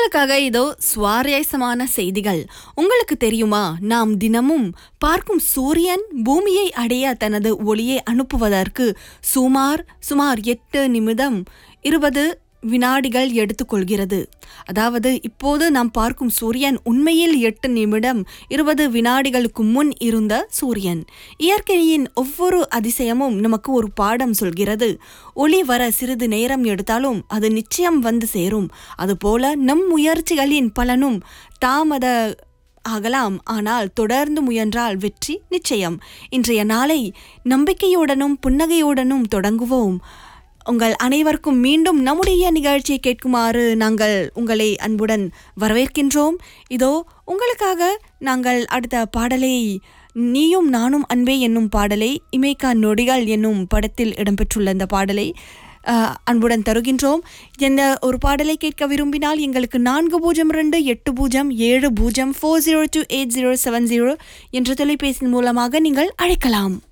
உங்களுக்காக இதோ சுவாரஸ்யமான செய்திகள் உங்களுக்கு தெரியுமா நாம் தினமும் பார்க்கும் சூரியன் பூமியை அடைய தனது ஒளியை அனுப்புவதற்கு சுமார் சுமார் எட்டு நிமிடம் இருபது வினாடிகள் எடுத்துக்கொள்கிறது அதாவது இப்போது நாம் பார்க்கும் சூரியன் உண்மையில் எட்டு நிமிடம் இருபது வினாடிகளுக்கு முன் இருந்த சூரியன் இயற்கையின் ஒவ்வொரு அதிசயமும் நமக்கு ஒரு பாடம் சொல்கிறது ஒளி வர சிறிது நேரம் எடுத்தாலும் அது நிச்சயம் வந்து சேரும் அதுபோல நம் முயற்சிகளின் பலனும் தாமத ஆகலாம் ஆனால் தொடர்ந்து முயன்றால் வெற்றி நிச்சயம் இன்றைய நாளை நம்பிக்கையுடனும் புன்னகையுடனும் தொடங்குவோம் உங்கள் அனைவருக்கும் மீண்டும் நம்முடைய நிகழ்ச்சியை கேட்குமாறு நாங்கள் உங்களை அன்புடன் வரவேற்கின்றோம் இதோ உங்களுக்காக நாங்கள் அடுத்த பாடலை நீயும் நானும் அன்பே என்னும் பாடலை இமைக்கா நொடிகள் என்னும் படத்தில் இடம்பெற்றுள்ள இந்த பாடலை அஹ், அன்புடன் தருகின்றோம் எந்த ஒரு பாடலை கேட்க விரும்பினால் எங்களுக்கு நான்கு பூஜ்ஜியம் ரெண்டு எட்டு பூஜ்ஜியம் ஏழு பூஜ்ஜியம் four zero two eight zero seven zero என்ற தொலைபேசி மூலமாக நீங்கள் அழைக்கலாம்